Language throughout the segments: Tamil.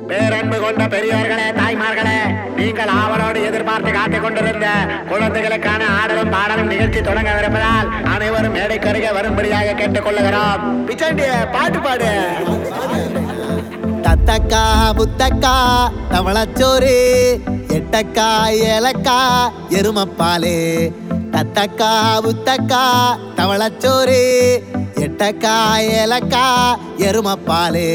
பேரன்பு கொண்ட பெரியோர்களே தாய்மார்களே நீங்கள் ஆவலோடு எதிர்பார்த்து காத்துக் கொண்டிருந்த குழந்தைகளுக்கான ஆடலும் பாடலும் நிகழ்ச்சி தொடங்கவிருப்பதால் அனைவரும் மேடைக்கருகே வரும்படியாக கேட்டுக் கொள்ளுகிறோம் பிச்சாண்டிய பாட்டு பாடு தத்தக்கா புத்தக்கா தவளச்சோறு எட்டக்கா ஏலக்கா எருமப்பாலு தத்தக்கா புத்தக்கா தவளச்சோறு எட்டக்கா ஏலக்கா எருமப்பாலு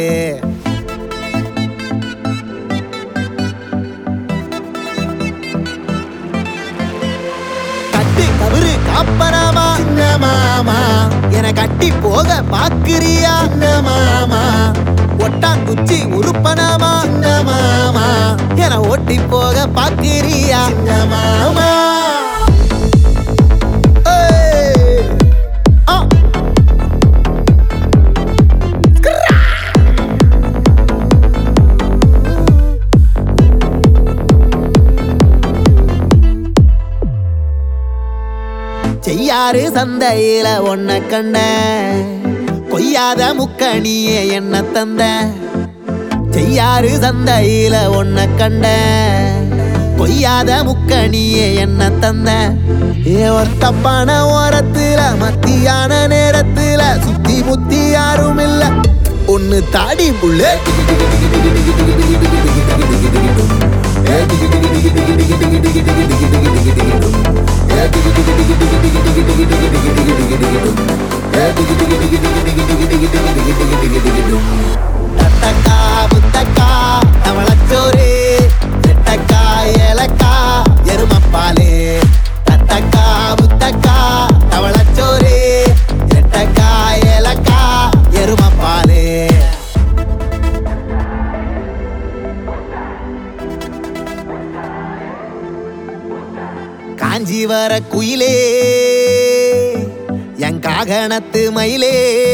கட்டு கபரு காப்பனாமா சின்ன மாமா என கட்டி போக பாக்குறியா சின்ன மாமா ஒட்டாங்குச்சி உருப்பனாமா சின்ன மாமா என ஓட்டி போக பாக்குறியா சின்ன மாமா ஏய். ஆ. செய்யாறு சந்தையில ஒன்ன கண்ட கொய்யாத முக்கணியே என்ன தந்த செய்யாறு சந்தையில ஒன்ன கண்ட கொய்யாத முக்கணியே என்ன தந்த ஏ ஒத்தப்பான ஓரத்துல மத்தியான நேரத்துல சுத்தி முத்தி யாரும் இல்ல ஒன்னு தாடி புள்ள தத்தக்கா புத்தக்கா தவளச்சோறு எட்டக்கா ஏலக்கா எருமப்பாலு தத்தக்கா புத்தக்கா தவளச்சோறு எட்டக்கா ஏலக்கா எருமப்பாலு காஞ்சிவர குயிலே என் காகணத்து மயிலே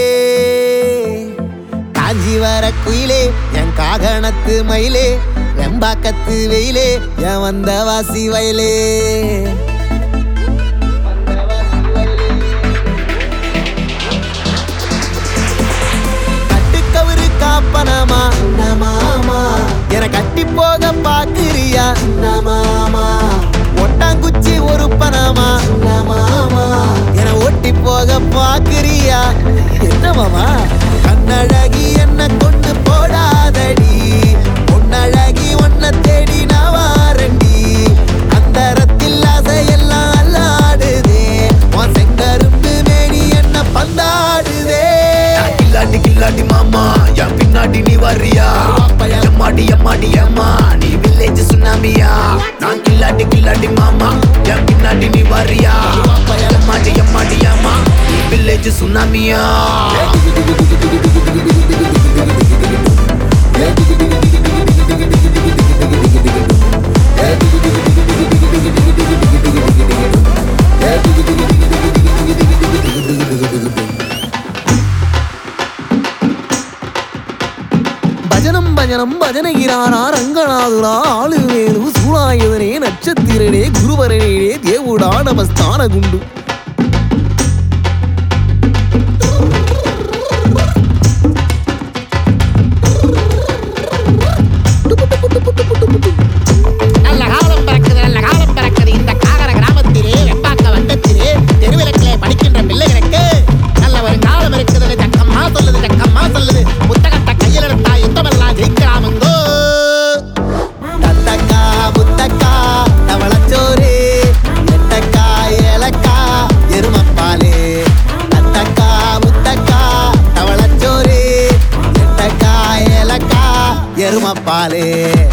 காஞ்சிவர குயிலே என் காகணத்து மயிலே வெம்பாக்கத்து வெயிலே என் வந்த வாசி வயலே கட்டுக்கவரு காப்பனமா மாமா என கட்டி போக பாக்குறியா மாமா ஒட்டாங்குச்சி ஒரு பனமா மாமா என ஓட்டி போக பாக்குறியா என்ன மாமா கண்ணழகி என்ன கொண்டு போடாதடி பொன்னழகி ஒன்ன தேடி நான் வாரண்டி அந்தரத்தில் அசையெல்லாம் அல்லாடுதே உன் செங்கரும்பு மேனி என்ன பந்தாடுதே நான் கில்லாடி கில்லாடி மாமா என் பின்னாடி நீ வர்றியா எம்மாடி எம்மாடி ஏமா நீ வில்லேஜ் சுனாமியா நான் கில்லாடி கில்லாடி மாமா என் பின்னாடி நீ வர்றியா எம்மாடி எம்மாடி ஏமா நீ வில்லேஜ் சுனாமியா பஜனம் பஜனம் பஜனகிராரா ரங்கநாதுரா ஆளுவேலு சூழாயுதனே நட்சத்திரனே குருவரனே தேவுடா நமஸ்தான குண்டு நல்ல காலம் பிறக்குது நல்ல காலம் பிறக்குது இந்த காகர கிராமத்திலே வெப்பாக்க வட்டத்திலே தெருவிளக்கிலே படிக்கின்ற பிள்ளைகளுக்கு நல்ல ஒரு காலம் இருக்குது ஜக்கம்மா சொல்லுது ஜக்கம்மா சொல்லுது புத்தகத்தை கையில் எடுத்தா யுத்தமெல்லாம் ஜெயிக்கலாமுங்கோ தத்தக்கா புத்தக்கா தவளச்சோறு எட்டக்கா ஏலக்கா எருமப்பாலு தத்தக்கா புத்தக்கா தவளச்சோறு எட்டக்கா ஏலக்கா எருமப்பாலு